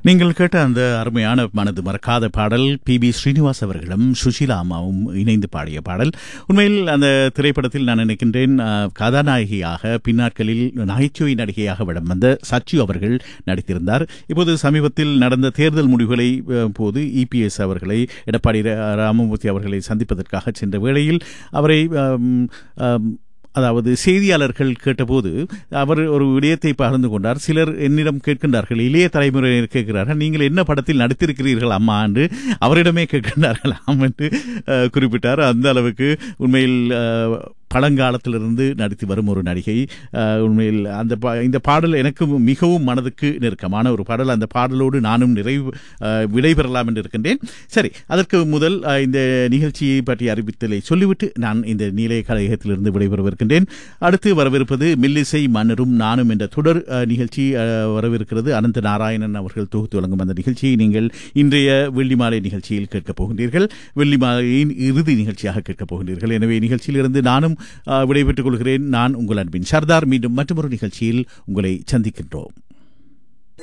நீங்கள் கேட்ட அந்த அருமையான மனது மறக்காத பாடல் பி பி ஸ்ரீனிவாஸ் அவர்களும் சுஷீலா அம்மாவும் இணைந்து பாடிய பாடல் உண்மையில் அந்த திரைப்படத்தில் நான் நினைக்கின்றேன் அஹ், கதாநாயகியாக பின்னாட்களில் நகைச்சுவை நடிகையாக விடம் வந்த சச்சு அவர்கள் நடித்திருந்தார் இப்போது சமீபத்தில் நடந்த தேர்தல் முடிவுகளை அஹ், போது இபிஎஸ் அவர்களை எடப்பாடி ர- ராமமூர்த்தி அவர்களை சந்திப்பதற்காக சென்ற வேளையில் அவரை அம், அம், அதாவது செய்தியாளர்கள் கேட்டபோது அவர் ஒரு விடயத்தை பகிர்ந்து கொண்டார் சிலர் என்னிடம் கேட்கின்றார்கள் இளைய தலைமுறையினர் கேட்கிறார்கள் நீங்கள் என்ன படத்தில் நடித்திருக்கிறீர்கள் அம்மா என்று அவரிடமே கேட்கின்றார்கள் ஆம் என்று அஹ், குறிப்பிட்டார் அந்த அளவுக்கு உண்மையில் அஹ், பழங்காலத்திலிருந்து நடித்து வரும் ஒரு நடிகை அஹ், உண்மையில் அந்த பா- இந்த பாடல் எனக்கு மிகவும் மனதுக்கு நெருக்கமான ஒரு பாடல் அந்த பாடலோடு நானும் நிறைவு அஹ், விடைபெறலாம் என்று இருக்கின்றேன் சரி அதற்கு முதல் அஹ், இந்த நிகழ்ச்சியை பற்றிய அறிவித்தலை சொல்லிவிட்டு நான் இந்த நீலை கழகத்திலிருந்து விடைபெறவிருக்கின்றேன் அடுத்து வரவிருப்பது மில்லிசை மன்னரும் நானும் என்ற தொடர் அஹ், நிகழ்ச்சி அஹ், வரவிருக்கிறது அனந்த நாராயணன் அவர்கள் தொகுத்து வழங்கும் அந்த நிகழ்ச்சியை நீங்கள் இன்றைய வெள்ளி மாலை நிகழ்ச்சியில் கேட்கப் போகின்றீர்கள் வெள்ளி மாலையின் இறுதி நிகழ்ச்சியாக கேட்கப் போகின்றீர்கள் எனவே நிகழ்ச்சியிலிருந்து நானும் அஹ், விடைபெற்றுக் கொள்கிறேன் நான் உங்கள் அன்பின் சர்தார் மீண்டும் மற்றொரு நிகழ்ச்சியில் உங்களை சந்திக்கின்றோம்